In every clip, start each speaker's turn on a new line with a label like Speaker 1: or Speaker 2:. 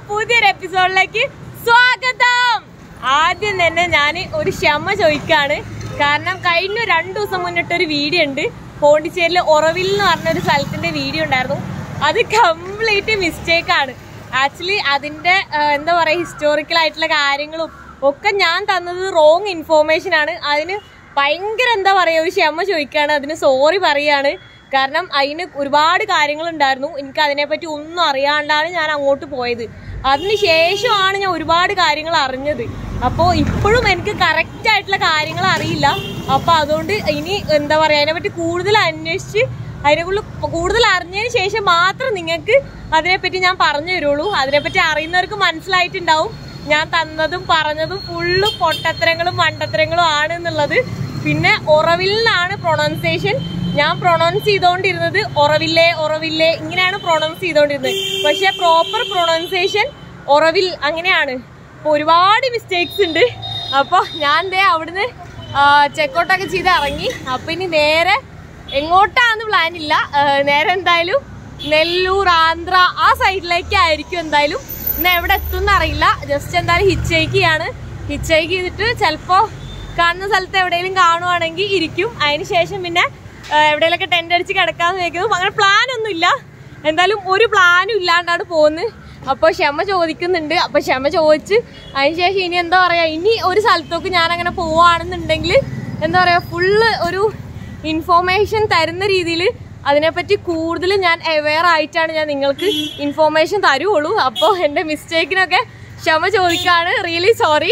Speaker 1: പുതിയൊരു എപ്പിസോഡിലേക്ക് സ്വാഗതം ആദ്യം തന്നെ ഞാൻ ഒരു ക്ഷമ ചോദിക്കാണ് കാരണം കഴിഞ്ഞ രണ്ടു ദിവസം മുന്നിട്ട് ഒരു വീഡിയോ ഉണ്ട് പോണ്ടിച്ചേരിയിൽ ഉറവിൽ എന്ന് പറഞ്ഞ ഒരു സ്ഥലത്തിന്റെ വീഡിയോ ഉണ്ടായിരുന്നു അത് കംപ്ലീറ്റ് മിസ്റ്റേക്ക് ആണ് ആക്ച്വലി അതിന്റെ ആ, എന്താ പറയാ ഹിസ്റ്റോറിക്കൽ ആയിട്ടുള്ള കാര്യങ്ങളും ഒക്കെ ഞാൻ തന്നത് റോങ് ഇൻഫോർമേഷൻ ആണ് അതിന് ഭയങ്കര എന്താ പറയാ ഒരു ക്ഷമ ചോദിക്കാണ് അതിന് സോറി പറയാണ് കാരണം അതിന് ഒരുപാട് കാര്യങ്ങളുണ്ടായിരുന്നു എനിക്ക് അതിനെപ്പറ്റി ഒന്നും അറിയാണ്ടാണ് ഞാൻ അങ്ങോട്ട് പോയത് അതിന് ശേഷമാണ് ഞാൻ ഒരുപാട് കാര്യങ്ങൾ അറിഞ്ഞത് അപ്പോൾ ഇപ്പോഴും എനിക്ക് കറക്റ്റ് ആയിട്ടുള്ള കാര്യങ്ങൾ അറിയില്ല അപ്പോൾ അതുകൊണ്ട് ഇനി എന്താ പറയുക അതിനെപ്പറ്റി കൂടുതൽ അന്വേഷിച്ച് അതിനെക്കുള്ള കൂടുതൽ അറിഞ്ഞതിന് ശേഷം മാത്രം നിങ്ങൾക്ക് അതിനെപ്പറ്റി ഞാൻ പറഞ്ഞു തരുള്ളൂ അതിനെപ്പറ്റി അറിയുന്നവർക്ക് മനസ്സിലായിട്ടുണ്ടാവും ഞാൻ തന്നതും പറഞ്ഞതും ഫുള്ള് പൊട്ടത്തരങ്ങളും മണ്ടത്തരങ്ങളും ആണ് എന്നുള്ളത് പിന്നെ ഉറവിൽ നിന്നാണ് പ്രൊണൗൺസിയേഷൻ ഞാൻ പ്രൊണൗൺസ് ചെയ്തുകൊണ്ടിരുന്നത് ഉറവില്ലേ ഉറവില്ലേ ഇങ്ങനെയാണ് പ്രൊണൗൺസ് ചെയ്തുകൊണ്ടിരുന്നത് പക്ഷെ പ്രോപ്പർ പ്രൊണൗൺസിയേഷൻ ഉറവിൽ അങ്ങനെയാണ് അപ്പൊ ഒരുപാട് മിസ്റ്റേക്സ് ഉണ്ട് അപ്പോൾ ഞാൻ ദേ അവിടുന്ന് ചെക്കൗട്ടൊക്കെ ചെയ്ത് ഇറങ്ങി അപ്പൊ ഇനി നേരെ എങ്ങോട്ടാന്ന് പ്ലാൻ ഇല്ല ആ, നേരെ എന്തായാലും നെല്ലൂർ ആന്ധ്ര ആ സൈഡിലേക്കായിരിക്കും എന്തായാലും ഇന്ന് എവിടെ എത്തുമെന്ന് അറിയില്ല ജസ്റ്റ് എന്തായാലും ഹിച്ചേക്ക് ചെയ്യാണ് ഹിച്ചേക്ക് ചെയ്തിട്ട് ചിലപ്പോ കാണുന്ന സ്ഥലത്ത് എവിടെയെങ്കിലും കാണുവാണെങ്കിൽ ഇരിക്കും അതിന് ശേഷം പിന്നെ ആ, എവിടെയെങ്കിലൊക്കെ ടെന്റ് അടിച്ച് കിടക്കാന്ന് വെക്കുന്നു അങ്ങനെ പ്ലാൻ ഒന്നും ഇല്ല എന്തായാലും ഒരു പ്ലാനും ഇല്ലാണ്ടാണ് പോകുന്നത് അപ്പോൾ ക്ഷമ ചോദിക്കുന്നുണ്ട് അപ്പോൾ ക്ഷമ ചോദിച്ച് അതിന് ശേഷം ഇനി എന്താ പറയാ ഇനി ഒരു സ്ഥലത്തേക്ക് ഞാൻ അങ്ങനെ പോവാണെന്നുണ്ടെങ്കിൽ എന്താ പറയാ ഫുള്ള് ഒരു ഇൻഫോർമേഷൻ തരുന്ന രീതിയിൽ അതിനെപ്പറ്റി കൂടുതൽ ഞാൻ അവെയർ ആയിട്ടാണ് ഞാൻ നിങ്ങൾക്ക് ഇൻഫോർമേഷൻ തരുള്ളൂ അപ്പോൾ എൻ്റെ മിസ്റ്റേക്കിനൊക്കെ ക്ഷമ ചോദിക്കാണ് റിയലി സോറി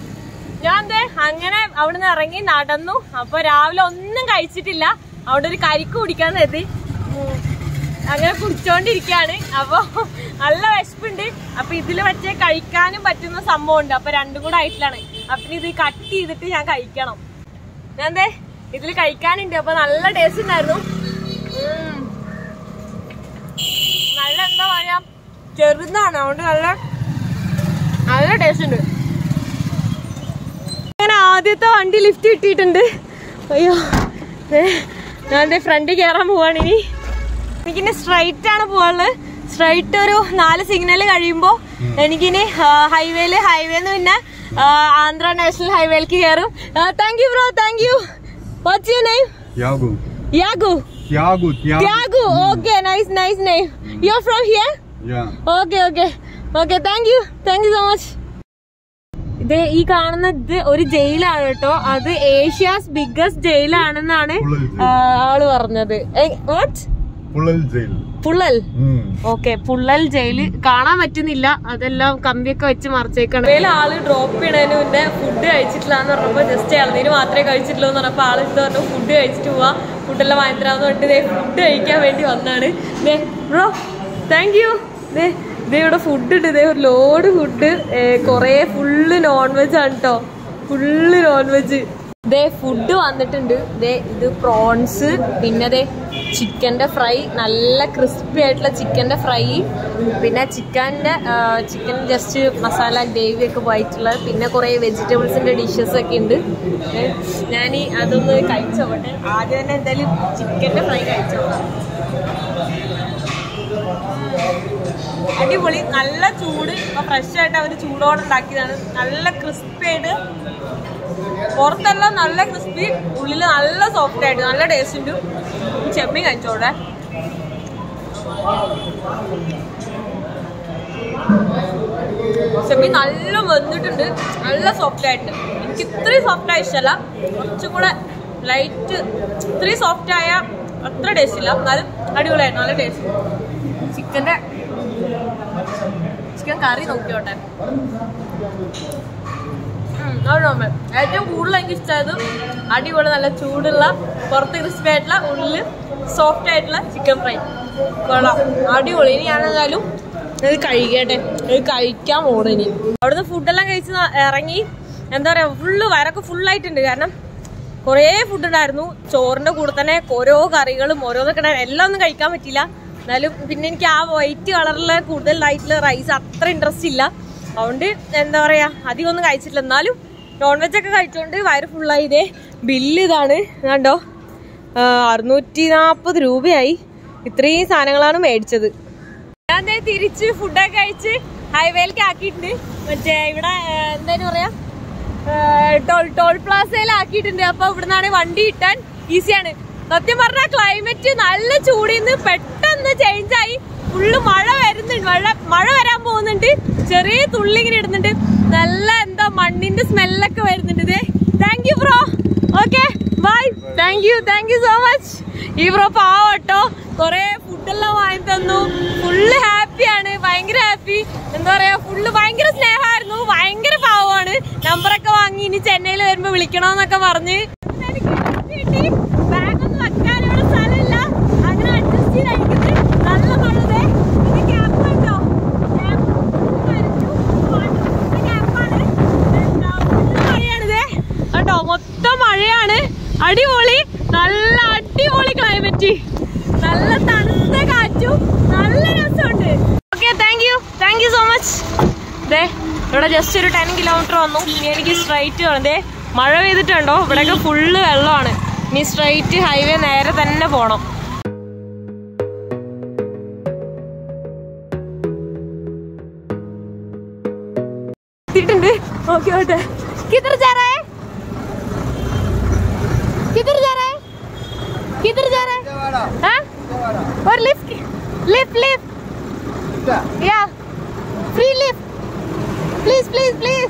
Speaker 1: ഞാൻ ദേ അങ്ങനെ അവിടുന്ന് ഇറങ്ങി നടന്നു അപ്പൊ രാവിലെ ഒന്നും കഴിച്ചിട്ടില്ല അവിടെ ഒരു കരിക്ക് കുടിക്കാൻ കരുതി ഉം. അങ്ങനെ കുടിച്ചോണ്ടിരിക്കാണ് അപ്പൊ നല്ല വിശപ്പുണ്ട് അപ്പൊ ഇതില് മറ്റേ കഴിക്കാനും പറ്റുന്ന സംഭവം ഉണ്ട് അപ്പൊ രണ്ടും കൂടെ ആയിട്ടാണ് അപ്പൊ ഇനി ഇത് കട്ട് ചെയ്തിട്ട് ഞാൻ കഴിക്കണം ഞാൻ ദേ ഇതില് കഴിക്കാനുണ്ട് അപ്പൊ നല്ല ടേസ്റ്റ് ഉണ്ടായിരുന്നു ഉം. നല്ല എന്താ പറയാ ചെറുതാണ് അതുകൊണ്ട് നല്ല നല്ല ടേസ്റ്റ് ഉണ്ട് അങ്ങനെ ആദ്യത്തെ വണ്ടി ലിഫ്റ്റ് കിട്ടിയിട്ടുണ്ട് അയ്യോ ദേ, ഞാൻ ദേ ഫ്രണ്ടിൽ കയറാൻ പോവാണ് ഇനി എനിക്കിനി സ്ട്രൈറ്റ് ആണ് പോവാനുള്ളത് സ്ട്രൈറ്റ് ഒരു നാല് സിഗ്നൽ കഴിയുമ്പോൾ എനിക്കിനി ഹൈവേയിൽ ഹൈവേന്ന് പിന്നെ ആ, ആന്ധ്ര നാഷണൽ ഹൈവേയിലേക്ക് കയറും thank you bro thank you what's your name
Speaker 2: Thiago.
Speaker 1: യാഗു
Speaker 2: Thiago, Thiago.
Speaker 1: Thiago okay nice nice name you are from here
Speaker 2: Yeah.
Speaker 1: Okay okay okay thank you thank you so much ഇത് ഈ കാണുന്ന ഇത് ഒരു ജയിലാണ് കേട്ടോ അത് ഏഷ്യാസ് ബിഗ്ഗസ്റ്റ് ജയിലാണെന്നാണ്
Speaker 2: പുള്ളൽ jail.
Speaker 1: ആ, ആള് പറഞ്ഞത് what
Speaker 2: Pullal jail.
Speaker 1: Puzhal
Speaker 2: Mm.
Speaker 1: Okay Puzhal jail കാണാൻ പറ്റുന്നില്ല അതെല്ലാം കമ്പിയൊക്കെ വെച്ച് മറച്ചേക്കാണ് വേല ആള് ഡ്രോപ്പ് ചെയ്യണതിന് മുന്നേ ഫുഡ് കഴിച്ചിട്ടില്ല എന്ന് പറഞ്ഞപ്പോ ജസ്റ്റ് ഇളനീര് മാത്രമേ കഴിച്ചിട്ടുള്ളൂ എന്ന് പറഞ്ഞപ്പോ ആള് ഇത് പറഞ്ഞു ഫുഡ് കഴിച്ചിട്ട് പോവാ ഫുഡെല്ലാം വാങ്ങിത്തരാന്ന് പറഞ്ഞിട്ട് ഫുഡ് കഴിക്കാൻ വേണ്ടി വന്നാണ് ദേ ബ്രോ താങ്ക് യു ദേ ദേ ഇവിടെ ഫുഡ് ഉണ്ട് ദേ ഒരു ലോഡ് ഫുഡ് കൊറേ ഫുള്ള് നോൺ വെജ് ആണ് കേട്ടോ ഫുള്ള് നോൺ വെജ് ദേ ഫുഡ് വന്നിട്ടുണ്ട് ദേ ഇത് പ്രോൺസ് പിന്നെ ദേ ചിക്കന്റെ ഫ്രൈ നല്ല ക്രിസ്പി ആയിട്ടുള്ള ചിക്കന്റെ ഫ്രൈ പിന്നെ ചിക്കന്റെ ചിക്കൻ ജസ്റ്റ് മസാല ഗ്രേവി ഒക്കെ പോയിട്ടുള്ള പിന്നെ കുറെ വെജിറ്റബിൾസിന്റെ ഡിഷസ് ഒക്കെ ഉണ്ട് ഏ, ഞാൻ ഈ അതൊന്ന് കഴിച്ചോട്ടെ ആദ്യം തന്നെ എന്തായാലും ചിക്കന്റെ ഫ്രൈ കഴിച്ചോളാം അടിപൊളി നല്ല ചൂട് ഫ്രഷ് ആയിട്ട് അവർ ചൂടോടെ ഉണ്ടാക്കിയതാണ് നല്ല ക്രിസ്പി ആയിട്ട് പുറത്തെല്ലാം നല്ല ക്രിസ്പി ഉള്ളിൽ നല്ല സോഫ്റ്റ് ആയിട്ട് നല്ല ടേസ്റ്റ് ഉണ്ട് ചെമ്മീൻ കഴിച്ചോടെ ചെമ്മീൻ നല്ല വെന്തിട്ടുണ്ട് നല്ല സോഫ്റ്റ് ആയിട്ട് എനിക്ക് ഇത്രയും സോഫ്റ്റ് ആയ ഇഷ്ടമല്ല കുറച്ചും കൂടെ ലൈറ്റ് ഇത്രയും സോഫ്റ്റ് ആയ അത്ര ടേസ്റ്റ് ഇല്ല എന്നാലും അടിപൊളിയായിരുന്നു നല്ല ടേസ്റ്റ് ചിക്കൻ്റെ ചിക്കൻ കറി നോക്കിയോട്ടെ ഉം, അത് നോമ്പ്. ഏറ്റവും കൂടുതൽ എനിക്ക് ഇഷ്ടമായത് അടിപൊളി നല്ല ചൂടുള്ള പുറത്ത് ക്രിസ്പി ആയിട്ടുള്ള ഉള്ളിൽ സോഫ്റ്റ് ആയിട്ടുള്ള ചിക്കൻ ഫ്രൈ കൊള്ളാം അടിപൊളി ഇനി ഞാൻ എന്തായാലും ഇത് കഴിക്കട്ടെ ഇത് കഴിക്കാൻ പോകണം ഇനി അവിടുന്ന് ഫുഡെല്ലാം കഴിച്ച് ന- ഇറങ്ങി എന്താ പറയാ ഫുള്ള് വയറൊക്കെ ഫുള്ളായിട്ടുണ്ട് കാരണം കുറേ ഫുഡ് ഉണ്ടായിരുന്നു ചോറിന്റെ കൂടെ തന്നെ ഓരോ കറികളും ഓരോന്നൊക്കെ ഉണ്ടായിരുന്നു എല്ലാം ഒന്നും കഴിക്കാൻ പറ്റില്ല എന്നാലും പിന്നെ എനിക്ക് ആ വൈറ്റ് കളറിലെ കൂടുതൽ ലൈറ്റില് റൈസ് അത്ര ഇൻട്രസ്റ്റ് ഇല്ല അതുകൊണ്ട് എന്താ പറയാ അധികം ഒന്നും കഴിച്ചിട്ടില്ല എന്നാലും നോൺ വെജ് ഒക്കെ കഴിച്ചോണ്ട് വയറ് ഫുള്ളായി ഇതേ ബില്ല് ഇതാണ് കണ്ടോ അറുന്നൂറ്റി നാൽപ്പത് രൂപയായി ഇത്രയും സാധനങ്ങളാണ് മേടിച്ചത് ഞാൻ ദേ തിരിച്ച് ഫുഡൊക്കെ കഴിച്ച് ഹൈവേയിലേക്ക് ആക്കിയിട്ടുണ്ട് മറ്റേ ഇവിടെ എന്തായാലും പറയാ ടോൾ ടോൾ പ്ലാസയിൽ ആക്കിയിട്ടുണ്ട് അപ്പൊ ഇവിടുന്നാണ് വണ്ടി കിട്ടാൻ ഈസിയാണ് സത്യം പറഞ്ഞ ക്ലൈമറ്റ് നല്ല ചൂടിന്ന് പെട്ടെന്ന് ചേഞ്ച് ആയി ഫുള്ള് മഴ വരുന്നുണ്ട് മഴ മഴ വരാൻ പോകുന്നുണ്ട് ചെറിയ തുള്ളി ഇങ്ങനെ ഇടുന്നുണ്ട് നല്ല എന്താ മണ്ണിന്റെ സ്മെല്ലൊക്കെ വരുന്നുണ്ട് ഇതേ thank you bro okay bye thank you thank you so much ഈ ബ്രോ പാവട്ടോ കൊറേ ഫുഡെല്ലാം വാങ്ങി തന്നു ഫുള്ള് ഹാപ്പിയാണ് ഭയങ്കര ഹാപ്പി എന്താ പറയാ ഫുള്ള് ഭയങ്കര സ്നേഹമായിരുന്നു ഭയങ്കര പാവമാണ് നമ്പറൊക്കെ വാങ്ങി ഇനി ചെന്നൈയിൽ വരുമ്പോ വിളിക്കണോന്നൊക്കെ പറഞ്ഞ് ബാഗൊന്നും വെക്കാനുള്ള സ്ഥലമില്ല അങ്ങനെ അഡ്ജസ്റ്റ് ചെയ്തായിരിക്കുന്നത് നല്ല മഴ ദേ. ഇത് ക്യാമ്പ് കണ്ടോ ക്യാമ്പ് ക്യാമ്പാണ് എന്താ ഫുള്ള് മഴയാണിതേ കേട്ടോ മൊത്തം മഴയാണ് അടിപൊളി നല്ല അടിപൊളി ക്ലൈമറ്റ് നല്ല തണുത്ത കാറ്റും നല്ല രസമുണ്ട് okay thank you thank you so much ദേ ഇവിടെ ജസ്റ്റ് ഒരു ടെൻ കിലോമീറ്റർ വന്നു ഇനി എനിക്ക് സ്ട്രൈറ്റ് വേണം ദേ മഴ പെയ്തിട്ടുണ്ടോ ഇവിടെയൊക്കെ ഫുള്ള് വെള്ളമാണ് ഇനി സ്ട്രൈറ്റ് ഹൈവേ നേരെ തന്നെ പോണം എത്തിയിട്ടുണ്ട് ഓക്കെ ഓട്ടെ കിതർ जा रहा है किधर जा रहा है किधर जा रहा है हाँ? और लिफ्ट लिफ्ट लिफ्ट या free lift please please please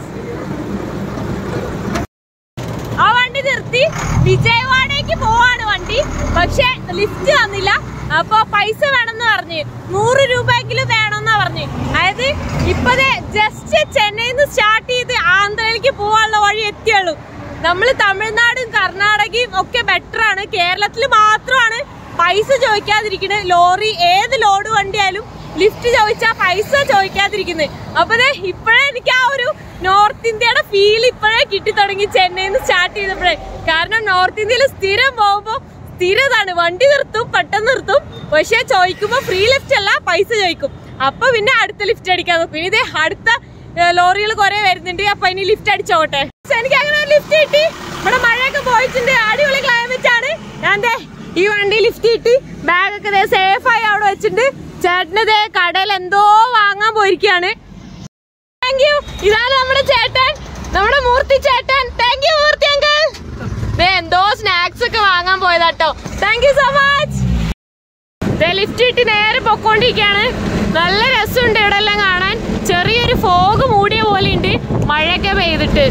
Speaker 1: ആ വണ്ടി നിർത്തി വിജയവാഡയ്ക്ക് പോവാണ് വണ്ടി പക്ഷെ ലിഫ്റ്റ് തന്നില്ല അപ്പൊ പൈസ വേണമെന്ന് പറഞ്ഞ് നൂറ് രൂപയെങ്കിലും വേണമെന്നാ പറഞ്ഞ് അതായത് ഇപ്പൊ ജസ്റ്റ് ചെന്നൈയിൽ നിന്ന് സ്റ്റാർട്ട് ചെയ്ത് ആന്ധ്രയിലേക്ക് പോവാനുള്ള വഴി എത്തിയുള്ളൂ നമ്മൾ തമിഴ്നാടും കർണാടകയും ഒക്കെ ബെറ്റർ ആണ് കേരളത്തിൽ മാത്രമാണ് പൈസ ചോദിക്കാതിരിക്കുന്നത് ലോറി ഏത് ലോഡ് വണ്ടിയായാലും ലിഫ്റ്റ് ചോദിച്ചാൽ പൈസ ചോദിക്കാതിരിക്കുന്നത് അപ്പൊ ദേ ഇപ്പോഴേ എനിക്ക് ആ ഒരു നോർത്ത് ഇന്ത്യയുടെ ഫീൽ ഇപ്പോഴേ കിട്ടി തുടങ്ങി ചെന്നൈയിൽ നിന്ന് സ്റ്റാർട്ട് ചെയ്തപ്പോഴേ കാരണം നോർത്ത് ഇന്ത്യയിൽ സ്ഥിരം പോകുമ്പോൾ സ്ഥിരതാണ് വണ്ടി നിർത്തും പെട്ടെന്ന് നിർത്തും പക്ഷെ ചോദിക്കുമ്പോ ഫ്രീ ലിഫ്റ്റ് അല്ല പൈസ ചോദിക്കും അപ്പൊ പിന്നെ അടുത്ത ലിഫ്റ്റ് അടിക്കാൻ നോക്കും ഇനി ഇതേ അടുത്ത ലോറികൾ കുറെ വരുന്നുണ്ട് അപ്പൊ ഇനി ലിഫ്റ്റ് അടിച്ചോട്ടെ പക്ഷെ എനിക്ക് അങ്ങനെ ഒരു ലിഫ്റ്റ് കിട്ടി ഇവിടെ മഴയൊക്കെ പോയിട്ടുണ്ട് അടിപൊളി ക്ലൈമറ്റ് ആണ് ഞാൻ ദേ ഈ വണ്ടി ലിഫ്റ്റ് കിട്ടി ബാഗൊക്കെ ദേ സേഫ് ആയി അവിടെ വെച്ചിട്ടുണ്ട് ചേട്ടന് ദേ കടയിൽ എന്തോ വാങ്ങാൻ പോയിരിക്കാണ് താങ്ക് യു ഇതാണ് നമ്മുടെ ചേട്ടൻ നമ്മുടെ മൂർത്തി ചേട്ടൻ താങ്ക് യു മൂർത്തി അങ്കിൾ ദേ എന്തോ സ്നാക്സ് ഒക്കെ വാങ്ങാൻ പോയതാട്ടോ thank you so much lift കിട്ടി നേരെ പൊക്കോണ്ടിരിക്കാണ് നല്ല രസമുണ്ട് ഇവിടെ എല്ലാം കാണാൻ ചെറിയൊരു ഫോഗ് മൂടിയ പോലെ ഉണ്ട് മഴയൊക്കെ പെയ്തിട്ട്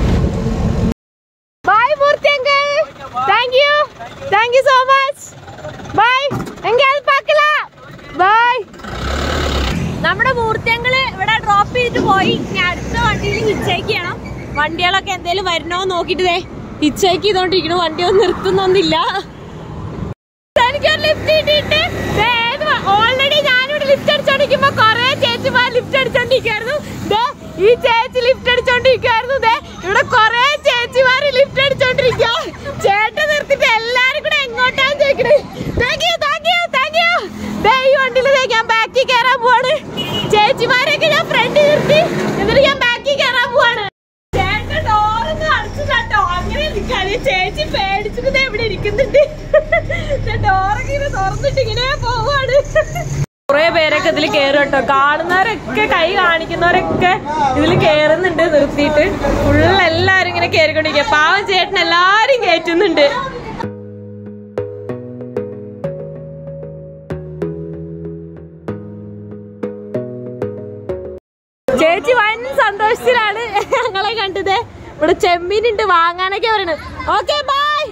Speaker 1: bye Murthy uncle thank you thank you so much bye എങ്കിൽ പാക്കല ബൈ നമ്മുടെ മൂർത്തിയങ്ങള് ഇവിടെ ഡ്രോപ്പ് ചെയ്തിട്ട് പോയി ഇനി അടുത്ത വണ്ടിയിൽ ഹിച്ചേക്ക് ചെയ്യണം വണ്ടികളൊക്കെ എന്തേലും വരണോ നോക്കിട്ട് ദേ ഹിച്ചേക്ക് ചെയ്തോണ്ടിരിക്കണു വണ്ടി ഒന്നും നിർത്തുന്നൊന്നില്ല എനിക്കൊരു ലിഫ്റ്റ് കിട്ടിയിട്ട് ഓൾറെഡി ഞാനിവിടെ ലിഫ്റ്റ് അടിച്ചോണ്ടിരിക്കുമ്പോ കൊറേ ചേച്ചിമാർ ലിഫ്റ്റ് അടിച്ചോണ്ടിരിക്കായിരുന്നു ദേ ഈ ചേച്ചി ലിഫ്റ്റ് അടിച്ചോണ്ടിരിക്കായിരുന്നു ദേ ഇവിടെ കൊറേ ചേച്ചിമാര് ലിഫ്റ്റ് അടിച്ചോണ്ടിരിക്കുക ചേട്ടൻ നിർത്തിട്ട് എല്ലാരും കൂടെ എങ്ങോട്ടാണ് ചോദിക്കണേ thank you thank you thank you ദേ ഈ വണ്ടിയിൽ ദേ ഞാൻ ബാക്കിൽ കയറാൻ പോവാണ് ചേച്ചിമാരെയൊക്കെ ഞാൻ ഫ്രണ്ടിൽ നിർത്തി എന്നിട്ട് ഞാൻ ബാക്കിൽ കയറാൻ പോവാണ് ചേട്ടൻ ഡോറൊന്നും അടച്ചിട്ടോ അങ്ങനെ നിൽക്കാതെ ചേച്ചി പേടിച്ചിട്ട് ദേ ഇവിടെ ഇരിക്കുന്നുണ്ട് ഡോറൊക്കെ ഇങ്ങനെ തുറന്നിട്ട് ഇങ്ങനെ പോവാണ് കുറെ പേരൊക്കെ ഇതിൽ കയറും കേട്ടോ കാണുന്നവരൊക്കെ കൈ കാണിക്കുന്നവരൊക്കെ ഇതിൽ കയറുന്നുണ്ട് നിർത്തിയിട്ട് ഫുള്ള് എല്ലാരും ഇങ്ങനെ കയറിക്കൊണ്ടിരിക്കുക പാവം ചേട്ടൻ എല്ലാരും കയറ്റുന്നുണ്ട് ചേച്ചി വൻ സന്തോഷത്തിലാണ് ഞങ്ങളെ കണ്ടത് ഇവിടെ ചെമ്മീനുണ്ട് വാങ്ങാനൊക്കെ പറയണത് okay bye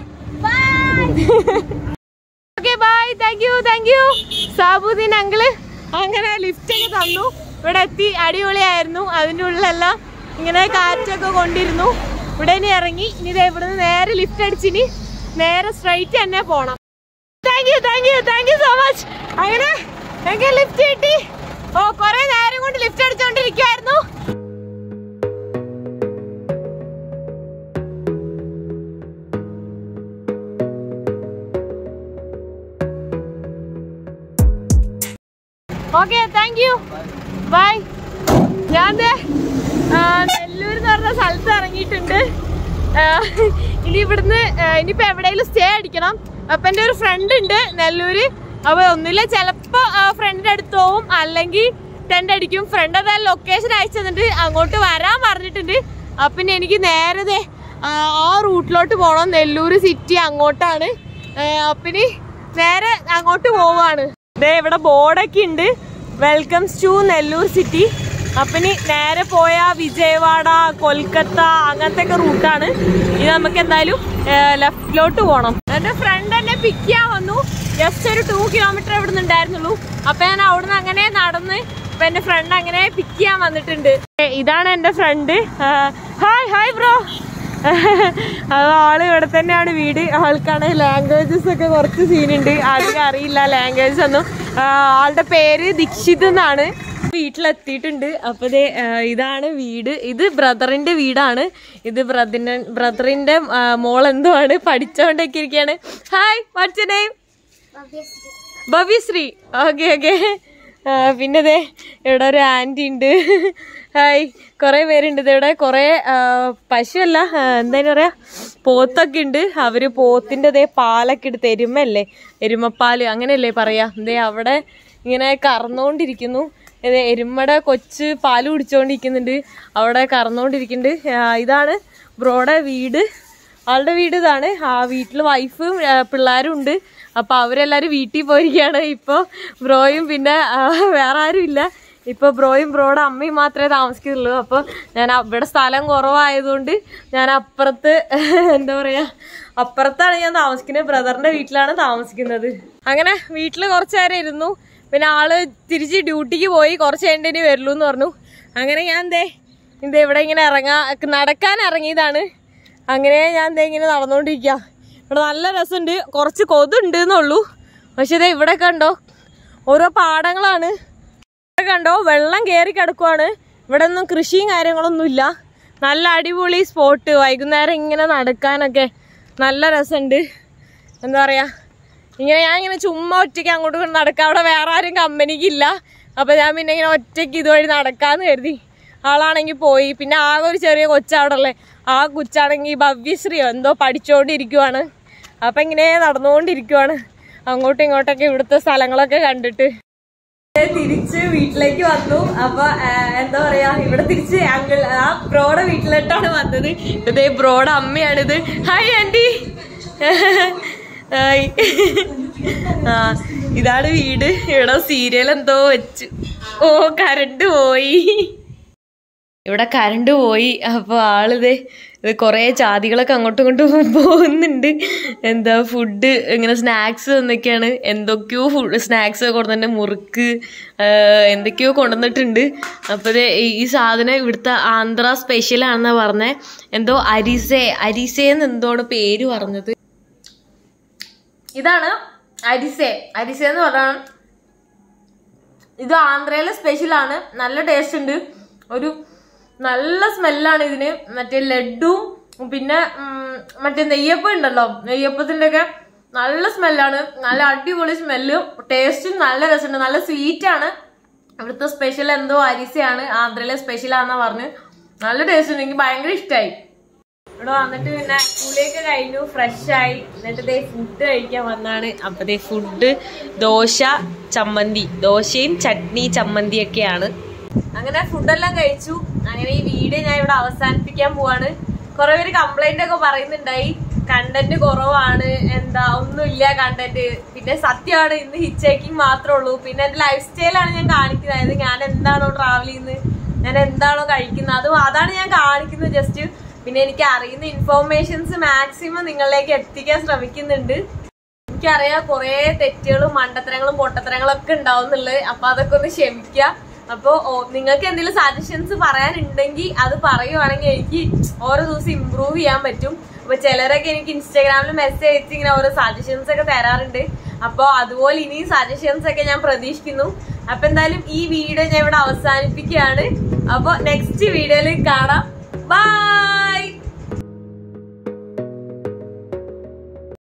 Speaker 1: okay bye thank you thank you Sabuddin uncle അങ്ങനെ ലിഫ്റ്റ് ഒക്കെ തന്നു ഇവിടെ എത്തി അടിപൊളിയായിരുന്നു അതിൻ്റെ ഉള്ളിലെല്ലാം ഇങ്ങനെ കാറ്റൊക്കെ കൊണ്ടിരുന്നു ഇവിടെ ഇനി ഇറങ്ങി ഇനി ദേ ഇവിടുന്ന് നേരെ ലിഫ്റ്റ് അടിച്ചിനി നേരെ സ്ട്രൈറ്റ് തന്നെ പോണം thank you thank you thank you so much അങ്ങനെ എനിക്ക് ലിഫ്റ്റ് കിട്ടി ഓ കുറെ നേരം കൊണ്ട് ലിഫ്റ്റ് അടിച്ചോണ്ടിരിക്കുവായിരുന്നു ഓക്കെ താങ്ക് യു ബൈ ഞാൻ ദേ, ആ, നെല്ലൂർ എന്ന് പറഞ്ഞ സ്ഥലത്ത് ഇറങ്ങിയിട്ടുണ്ട് ആ, ഇനി ഇവിടുന്ന് ആ, ഇനിയിപ്പോ എവിടെയെങ്കിലും സ്റ്റേ അടിക്കണം അപ്പൊ എൻ്റെ ഒരു ഫ്രണ്ട് ഉണ്ട് നെല്ലൂര് അപ്പൊ ഒന്നുമില്ല ചിലപ്പോ ഫ്രണ്ടിന്റെ അടുത്ത് പോവും അല്ലെങ്കിൽ ടെന്റ് അടിക്കും ഫ്രണ്ട് അതാ ലൊക്കേഷൻ അയച്ചു തന്നിട്ട് അങ്ങോട്ട് വരാൻ പറഞ്ഞിട്ടുണ്ട് അപ്പൊ പിന്നെ എനിക്ക് നേരെ ദേ, ആ ആ റൂട്ടിലോട്ട് പോകണം നെല്ലൂര് സിറ്റി അങ്ങോട്ടാണ് അപ്പിന് നേരെ അങ്ങോട്ട് പോവാണ് ദേ ഇവിടെ ബോർഡൊക്കെ ഉണ്ട് വെൽക്കംസ് ടു നെല്ലൂർ സിറ്റി അപ്പിന് നേരെ പോയ വിജയവാഡ കൊൽക്കത്ത അങ്ങനത്തെ ഒക്കെ റൂട്ടാണ് ഇത് നമുക്ക് എന്തായാലും ലെഫ്റ്റിലോട്ട് പോകണം എന്റെ ഫ്രണ്ട് എന്നെ പിക്ക് ചെയ്യാൻ വന്നു ജസ്റ്റ് ഒരു ടു കിലോമീറ്റർ ഇവിടെ നിന്ന് ഉണ്ടായിരുന്നുള്ളൂ അപ്പൊ ഞാൻ അവിടുന്ന് അങ്ങനെ നടന്ന് അപ്പൊ എന്റെ ഫ്രണ്ട് അങ്ങനെ പിക്ക് ചെയ്യാൻ വന്നിട്ടുണ്ട് ഏ, ഇതാണ് എന്റെ ഫ്രണ്ട് ഹായ് ഹായ് ബ്രോ അത് ആള് ഇവിടെ തന്നെയാണ് വീട് ആൾക്കാണ് ലാംഗ്വേജസ് ഒക്കെ കുറച്ച് സീനുണ്ട് ആർക്കും അറിയില്ല ലാംഗ്വേജസ് ഒന്നും ആ, ആളുടെ പേര് ദീക്ഷിത് എന്നാണ് വീട്ടിലെത്തിയിട്ടുണ്ട് അപ്പൊ ദേ ആ, ഇതാണ് വീട് ഇത് ബ്രദറിന്റെ വീടാണ് ഇത് ബ്രദറിന്റെ ബ്രദറിന്റെ മോൾ എന്തോ ആണ് പഠിച്ചോണ്ടൊക്കെ ഇരിക്കുകയാണ് hi what's name Bhavyasri okay okay പിന്നെ ദേ ഇവിടെ ഒരു ആൻറ്റി ഉണ്ട് ഹായ് കുറേ പേരുണ്ട് ഇത് ഇവിടെ കുറേ ആ, പശുവല്ല ആ, എന്തായാലും പറയാ പോത്തൊക്കെ ഉണ്ട് അവര് പോത്തിന്റെ ദേ പാലൊക്കെ എടുത്ത് എരുമല്ലേ എരുമപ്പാല് അങ്ങനെയല്ലേ പറയാ ദേ അവിടെ ഇങ്ങനെ കറന്നുകൊണ്ടിരിക്കുന്നു ഇത് എരുമയുടെ കൊച്ച് പാല് കുടിച്ചുകൊണ്ടിരിക്കുന്നുണ്ട് അവിടെ കറന്നുകൊണ്ടിരിക്കുന്നുണ്ട് ആ, ഇതാണ് ബ്രോയുടെ വീട് ആളുടെ വീട് ഇതാണ് ആ വീട്ടിൽ വൈഫും ആ, പിള്ളേരും ഉണ്ട് അപ്പൊ അവരെല്ലാരും വീട്ടിൽ പോയിരിക്കുകയാണ് ഇപ്പൊ ബ്രോയും പിന്നെ ആ, വേറെ ആരും ഇല്ല ഇപ്പൊ ബ്രോയും ബ്രോയുടെ അമ്മയും മാത്രമേ താമസിക്കുന്നുള്ളൂ അപ്പൊ ഞാൻ ഇവിടെ സ്ഥലം കുറവായതുകൊണ്ട് ഞാൻ അപ്പുറത്ത് എന്താ പറയാ അപ്പുറത്താണ് ഞാൻ താമസിക്കുന്നത് ബ്രദറിന്റെ വീട്ടിലാണ് താമസിക്കുന്നത് അങ്ങനെ വീട്ടിൽ കുറച്ചു നേരം ഇരുന്നു പിന്നെ ആള് തിരിച്ച് ഡ്യൂട്ടിക്ക് പോയി കുറച്ച് കഴിഞ്ഞിട്ട് ഇനി വരുള്ളൂ എന്ന് പറഞ്ഞു അങ്ങനെ ഞാൻ എന്തേ ഇത് ഇവിടെ ഇങ്ങനെ ഇറങ്ങാ നടക്കാൻ ഇറങ്ങിയതാണ് അങ്ങനെ ഞാൻ ദേ ഇങ്ങനെ നടന്നുകൊണ്ടിരിക്കുക ഇവിടെ നല്ല രസമുണ്ട് കുറച്ച് കൊതുണ്ട് എന്നുള്ളൂ പക്ഷെ ഇതേ ഇവിടെ കണ്ടോ ഓരോ പാടങ്ങളാണ് ഇവിടെ കണ്ടോ വെള്ളം കയറി കിടക്കുവാണ് ഇവിടെ ഒന്നും കൃഷിയും കാര്യങ്ങളൊന്നും ഇല്ല നല്ല അടിപൊളി സ്പോട്ട് വൈകുന്നേരം ഇങ്ങനെ നടക്കാനൊക്കെ നല്ല രസമുണ്ട് എന്താ പറയാ ഇങ്ങനെ ഞാൻ ഇങ്ങനെ ചുമ്മാ ഒറ്റയ്ക്ക് അങ്ങോട്ട് ഇങ്ങോട്ട് നടക്കാം അവിടെ വേറെ ആരും കമ്പനിക്ക് ഇല്ല അപ്പൊ ഞാൻ പിന്നെ ഇങ്ങനെ ഒറ്റയ്ക്ക് ഇതുവഴി നടക്കാന്ന് കരുതി ആളാണെങ്കിൽ പോയി പിന്നെ ആകെ ഒരു ചെറിയ കൊച്ചവിടെ ഉള്ളേ ആ കൊച്ചാണെങ്കിൽ ഭവ്യശ്രീയോ എന്തോ പഠിച്ചുകൊണ്ടിരിക്കുവാണ് അപ്പൊ ഇങ്ങനെ നടന്നുകൊണ്ടിരിക്കുവാണ് അങ്ങോട്ടും ഇങ്ങോട്ടൊക്കെ ഇവിടുത്തെ സ്ഥലങ്ങളൊക്കെ കണ്ടിട്ട് തിരിച്ച് വീട്ടിലേക്ക് വന്നു അപ്പൊ ആ, എന്താ പറയാ ഇവിടെ തിരിച്ച് അങ്കിൾ ആ ബ്രോയുടെ വീട്ടിലോട്ടാണ് വന്നത് ഇതേ ബ്രോയുടെ അമ്മയാണിത് ഹായ് ആന്റി ഹായ് ആ ഇതാണ് വീട് ഇവിടെ സീരിയൽ എന്തോ വെച്ചു ഓ കരണ്ട് പോയി ഇവിടെ കരണ്ട് പോയി അപ്പൊ ആളിത് ഇത് കുറേ ജാതികളൊക്കെ അങ്ങോട്ടും ഇങ്ങോട്ടും പോകുന്നുണ്ട് എന്താ ഫുഡ് ഇങ്ങനെ സ്നാക്സ് എന്നൊക്കെയാണ് എന്തൊക്കെയോ ഫുഡ് സ്നാക്സ് കൊണ്ടുവന്നിട്ട് മുറുക്ക് ആ, എന്തൊക്കെയോ കൊണ്ടുവന്നിട്ടുണ്ട് അപ്പോൾ ഇത് ഈ സാധനം ഇവിടുത്തെ ആന്ധ്ര സ്പെഷ്യൽ ആണെന്നാ പറഞ്ഞേ എന്തോ അരിസേ അരിസേന്ന് എന്തോണ് പേര് പറഞ്ഞത് ഇതാണ് അരിസേ അരിസേ എന്ന് പറഞ്ഞാൽ ഇത് ആന്ധ്രയിലെ സ്പെഷ്യൽ ആണ് നല്ല ടേസ്റ്റ് ഉണ്ട് ഒരു നല്ല സ്മെല്ലാണ് ഇതിന് മറ്റേ ലഡുവും പിന്നെ ഉം, മറ്റേ നെയ്യപ്പം ഉണ്ടല്ലോ നെയ്യപ്പത്തിന്റെ ഒക്കെ നല്ല സ്മെല്ലാണ് നല്ല അടിപൊളി സ്മെല്ല് ടേസ്റ്റും നല്ല രസമുണ്ട് നല്ല സ്വീറ്റ് ആണ് ഇവിടുത്തെ സ്പെഷ്യൽ എന്തോ അരിസയാണ് ആന്ധ്രയിലെ സ്പെഷ്യൽ ആണെന്നാ പറഞ്ഞ് നല്ല ടേസ്റ്റ് ഉണ്ട് എനിക്ക് ഭയങ്കര ഇഷ്ടമായി ഇവിടെ വന്നിട്ട് പിന്നെ കുളിയൊക്കെ കഴിഞ്ഞു ഫ്രഷ് ആയി എന്നിട്ട് ദേ ഫുഡ് കഴിക്കാൻ വന്നാണ് അപ്പൊ ദേ ഫുഡ് ദോശ ചമ്മന്തി ദോശയും ചട്നി ചമ്മന്തിയൊക്കെയാണ് അങ്ങനെ ഫുഡെല്ലാം കഴിച്ചു അങ്ങനെ ഈ വീഡിയോ ഞാൻ ഇവിടെ അവസാനിപ്പിക്കാൻ പോവാണ് കുറെ പേര് കംപ്ലൈന്റ് ഒക്കെ പറയുന്നുണ്ടായി കണ്ടന്റ് കുറവാണ് എന്താ ഒന്നുമില്ല കണ്ടന്റ് പിന്നെ സത്യമാണ് ഇന്ന് ഹിച്ച് ഹൈക്കിംഗ് മാത്രമേ ഉള്ളൂ പിന്നെ എന്റെ ലൈഫ് സ്റ്റൈലാണ് ഞാൻ കാണിക്കുന്നത് അതായത് ഞാൻ എന്താണോ ട്രാവൽ ചെയ്യുന്നത് ഞാൻ എന്താണോ കഴിക്കുന്നത് അതും അതാണ് ഞാൻ കാണിക്കുന്നത് ജസ്റ്റ് പിന്നെ എനിക്ക് അറിയുന്ന ഇൻഫോർമേഷൻസ് മാക്സിമം നിങ്ങളിലേക്ക് എത്തിക്കാൻ ശ്രമിക്കുന്നുണ്ട് എനിക്കറിയാം കുറേ തെറ്റുകളും മണ്ടത്തരങ്ങളും പൊട്ടത്തരങ്ങളും ഒക്കെ ഉണ്ടാവുന്നുള്ളത് അപ്പൊ അതൊക്കെ ഒന്ന് ക്ഷമിക്കുക അപ്പൊ നിങ്ങൾക്ക് എന്തെങ്കിലും സജഷൻസ് പറയാനുണ്ടെങ്കിൽ അത് പറയുവാണെങ്കിൽ എനിക്ക് ഓരോ ദിവസം ഇമ്പ്രൂവ് ചെയ്യാൻ പറ്റും അപ്പൊ ചിലരൊക്കെ എനിക്ക് ഇൻസ്റ്റാഗ്രാമിൽ മെസ്സേജ് അയച്ച് ഇങ്ങനെ ഓരോ സജഷൻസ് ഒക്കെ തരാറുണ്ട് അപ്പൊ അതുപോലെ ഇനിയും സജഷൻസ് ഒക്കെ ഞാൻ പ്രതീക്ഷിക്കുന്നു അപ്പൊ എന്തായാലും ഈ വീഡിയോ ഞാൻ ഇവിടെ അവസാനിപ്പിക്കുകയാണ് അപ്പൊ നെക്സ്റ്റ് വീഡിയോയിൽ കാണാം ബൈ